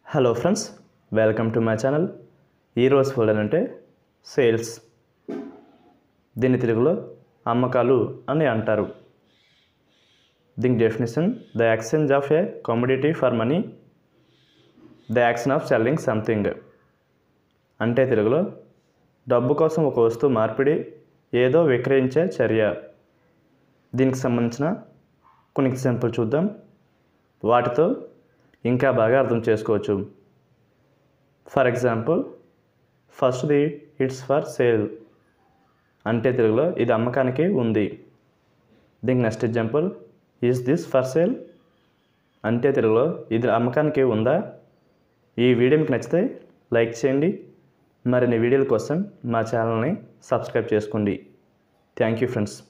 hello friends welcome to my channel ఈరోజు ఫోల్డర్ అంటే సేల్స్ దీని తెలుగులో అమ్మకాలు అని అంటారు దీని definition the exchange of a commodity for money the action of selling something అంటే తెలుగులో డబ్బు కోసం ఒక వస్తువు మార్పిడి ఏదో విక్రయించే చర్య దీనికి సంబంధించిన కొన్ని ఎగ్జాంపుల్ చూద్దాం వాటితో ఇంకా బాగా అర్థం చేసుకోవచ్చు ఫర్ ఎగ్జాంపుల్ ఫస్ట్ది ఇట్స్ ఫర్ సేల్ అంటే తెలుగులో ఇది అమ్మకానికి ఉంది దీనికి next example is this for sale అంటే తెలుగులో ఇది అమ్మకానికి ఉందా ఈ వీడియో మీకు నచ్చితే లైక్ చేయండి మరిన్ని వీడియోల కోసం మా ఛానల్ని సబ్స్క్రైబ్ చేసుకోండి థ్యాంక్ యూ ఫ్రెండ్స్